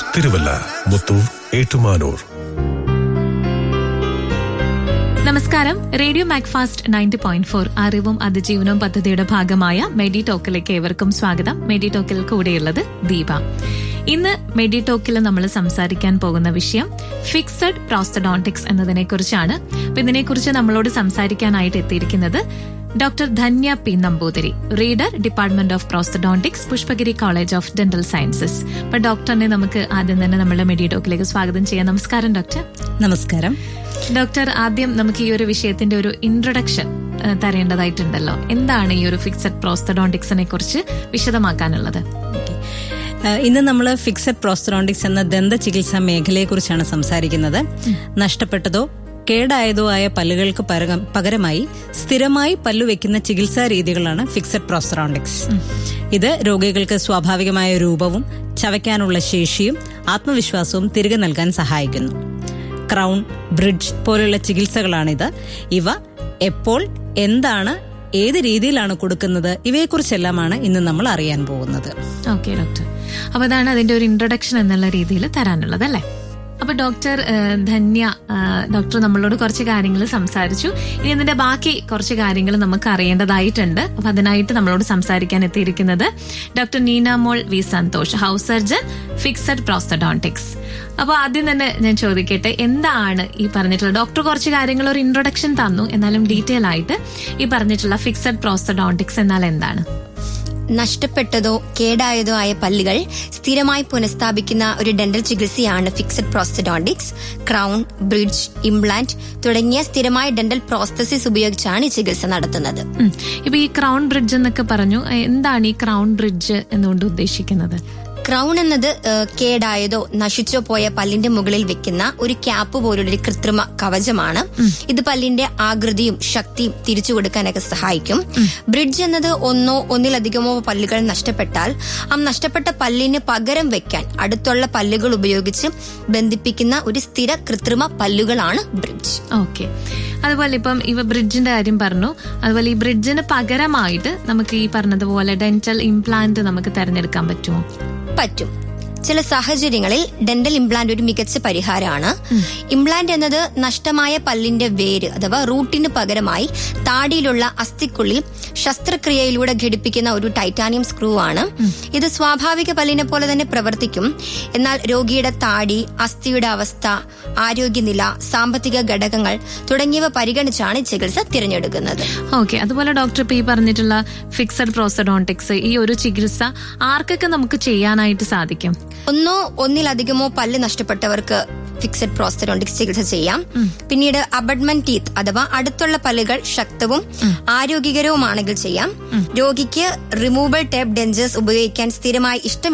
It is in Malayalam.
തിരുവല്ല മുത്തൂർ ഏറ്റുമാനൂർ നമസ്കാരം radio Macfast ninety point four അറിവും അതിജീവനവും പദ്ധതിയുടെ ഭാഗമായ മെഡി ടോക്കിലേക്ക് ഏവർക്കും സ്വാഗതം മെഡി ടോക്കിൽ കൂടെയുള്ളത് ദീപ ഇന്ന് മെഡി ടോക്കിൽ നമ്മൾ സംസാരിക്കാൻ പോകുന്ന വിഷയം ഫിക്സഡ് പ്രോസ്റ്റഡോണ്ടിക്സ് എന്നതിനെ കുറിച്ചാണ് അപ്പൊ ഇതിനെക്കുറിച്ച് നമ്മളോട് സംസാരിക്കാനായിട്ട് എത്തിയിരിക്കുന്നത് doctor Dhanya P Namboothiri reader department of prosthodontics Pushpagiri college of dental sciences അപ്പൊ ഡോക്ടറിനെ നമുക്ക് ആദ്യം തന്നെ നമ്മുടെ മെഡി ടോക്കിലേക്ക് സ്വാഗതം ചെയ്യാം നമസ്കാരം ഡോക്ടർ നമസ്കാരം ഡോക്ടർ ആദ്യം നമുക്ക് ഈ ഒരു വിഷയത്തിന്റെ ഒരു ഇൻട്രൊഡക്ഷൻ ഏഹ്, തരേണ്ടതായിട്ടുണ്ടല്ലോ എന്താണ് ഈ ഒരു ഫിക്സഡ് പ്രോസ്റ്റഡോണ്ടിക്സിനെ കുറിച്ച് വിശദമാക്കാനുള്ളത് ഏഹ് ഇന്ന് നമ്മൾ ഫിക്സഡ് പ്രോസ്റ്ററോണ്ടിക്സ് എന്ന ദന്ത ചികിത്സാ മേഖലയെക്കുറിച്ചാണ് സംസാരിക്കുന്നത് നഷ്ടപ്പെട്ടതോ കേടായതോ ആയ പല്ലുകൾക്ക് പരകം- പകരമായി സ്ഥിരമായി പല്ലു വെക്കുന്ന ചികിത്സാ രീതികളാണ് ഫിക്സഡ് പ്രോസ്റ്ററോണ്ടിക്സ് ഇത് രോഗികൾക്ക് സ്വാഭാവികമായ രൂപവും ചവയ്ക്കാനുള്ള ശേഷിയും ആത്മവിശ്വാസവും തിരികെ നൽകാൻ സഹായിക്കുന്നു ക്രൗൺ ബ്രിഡ്ജ് പോലുള്ള ചികിത്സകളാണിത് ഇവ എപ്പോൾ എന്താണ് ഏത് രീതിയിലാണ് കൊടുക്കുന്നത് ഇവയെക്കുറിച്ചെല്ലാമാണ് ഇന്ന് നമ്മൾ അറിയാൻ പോകുന്നത് ഓക്കെ ഡോക്ടർ അപ്പൊ അതാണ് അതിന്റെ ഒരു ഇൻട്രൊഡക്ഷൻ എന്നുള്ള രീതിയിൽ തരാനുള്ളത് അല്ലേ അപ്പൊ ഡോക്ടർ ഏഹ്, ധന്യ ഏഹ്, ഡോക്ടർ നമ്മളോട് കുറച്ച് കാര്യങ്ങൾ സംസാരിച്ചു ഇനി ഇതിന്റെ ബാക്കി കുറച്ച് കാര്യങ്ങൾ നമുക്ക് അറിയേണ്ടതായിട്ടുണ്ട് അപ്പൊ അതിനായിട്ട് നമ്മളോട് സംസാരിക്കാൻ എത്തിയിരിക്കുന്നത് doctor Neenamol V Santhosh house surgeon fixed prosthodontics അപ്പൊ ആദ്യം തന്നെ ഞാൻ ചോദിക്കട്ടെ എന്താണ് ഈ പറഞ്ഞിട്ടുള്ള ഡോക്ടർ കുറച്ച് കാര്യങ്ങൾ ഒരു ഇൻട്രൊഡക്ഷൻ തന്നു എന്നാലും ഡീറ്റെയിൽ ആയിട്ട് ഈ പറഞ്ഞിട്ടുള്ള ഫിക്സഡ് പ്രോസ്റ്റഡോണ്ടിക്സ് എന്നാൽ എന്താണ് നഷ്ടപ്പെട്ടതോ കേടായതോ ആയ പല്ലുകൾ സ്ഥിരമായി പുനഃസ്ഥാപിക്കുന്ന ഒരു ഡെന്റൽ ചികിത്സയാണ് fixed prosthodontics crown bridge implant തുടങ്ങിയ സ്ഥിരമായ ഡെന്റൽ പ്രോസ്തസിസ് ഉപയോഗിച്ചാണ് ഈ ചികിത്സ നടത്തുന്നത് ഉം. ഇപ്പൊ ഈ ക്രൗൺ ബ്രിഡ്ജ് എന്നൊക്കെ പറഞ്ഞു എ, എന്താണ് ഈ ക്രൗൺ ബ്രിഡ്ജ് എന്നുകൊണ്ട് ഉദ്ദേശിക്കുന്നത് ക്രൗൺ എന്നത് ഏഹ്, കേടായതോ നശിച്ചോ പോയ പല്ലിന്റെ മുകളിൽ വെക്കുന്ന ഒരു ക്യാപ്പ് പോലുള്ള ഒരു കൃത്രിമ കവചമാണ് ഇത് പല്ലിന്റെ ആകൃതിയും ശക്തിയും തിരിച്ചു കൊടുക്കാനൊക്കെ സഹായിക്കും ബ്രിഡ്ജ് എന്നത് ഒന്നോ ഒന്നിലധികമോ പല്ലുകൾ നഷ്ടപ്പെട്ടാൽ ആ നഷ്ടപ്പെട്ട പല്ലിന് പകരം വെക്കാൻ അടുത്തുള്ള പല്ലുകൾ ഉപയോഗിച്ച് ബന്ധിപ്പിക്കുന്ന ഒരു സ്ഥിര കൃത്രിമ പല്ലുകളാണ് ബ്രിഡ്ജ് ഓക്കെ അതുപോലെ ഇപ്പം ഇവ ബ്രിഡ്ജിന്റെ കാര്യം പറഞ്ഞു അതുപോലെ ഈ ബ്രിഡ്ജിന് പകരമായിട്ട് നമുക്ക് ഈ പറഞ്ഞതുപോലെ ഡെന്റൽ ഇംപ്ലാന്റ് നമുക്ക് തെരഞ്ഞെടുക്കാൻ പറ്റുമോ പറ്റും ചില സാഹചര്യങ്ങളിൽ ഡെന്റൽ ഇംപ്ലാന്റ് ഒരു മികച്ച പരിഹാരമാണ് ഇംപ്ലാന്റ് എന്നത് നഷ്ടമായ പല്ലിന്റെ വേര് അഥവാ റൂട്ടിന് പകരമായി താടിയിലുള്ള അസ്ഥിക്കുള്ളിൽ ശസ്ത്രക്രിയയിലൂടെ ഘടിപ്പിക്കുന്ന ഒരു ടൈറ്റാനിയം സ്ക്രൂ ആണ് ഇത് സ്വാഭാവിക പല്ലിനെ പോലെ തന്നെ പ്രവർത്തിക്കും എന്നാൽ രോഗിയുടെ താടി അസ്ഥിയുടെ അവസ്ഥ ആരോഗ്യനില സാമ്പത്തിക ഘടകങ്ങൾ തുടങ്ങിയവ പരിഗണിച്ചാണ് ഈ ചികിത്സ തിരഞ്ഞെടുക്കുന്നത് ഓക്കെ അതുപോലെ ഡോക്ടർ ഇപ്പൊ ഈ പറഞ്ഞിട്ടുള്ള ഫിക്സഡ് പ്രോസഡോണ്ടിക്സ് ഈ ഒരു ചികിത്സ ആർക്കൊക്കെ നമുക്ക് ചെയ്യാനായിട്ട് സാധിക്കും ഒന്നോ ഒന്നിലധികമോ പല്ല് നഷ്ടപ്പെട്ടവർക്ക് ഫിക്സഡ് പ്രോസ്റ്റഡോണ്ടിക്സ് ചികിത്സ ചെയ്യാം പിന്നീട് അബഡ്മെന്റ് ടീത്ത് അഥവാ അടുത്തുള്ള പല്ലുകൾ ശക്തവും ആരോഗ്യകരവുമാണെങ്കിൽ ചെയ്യാം രോഗിക്ക് റിമൂവബിൾ ടേപ്പ് ഡെഞ്ചേഴ്സ് ഉപയോഗിക്കാൻ സ്ഥിരമായി ഇഷ്ടം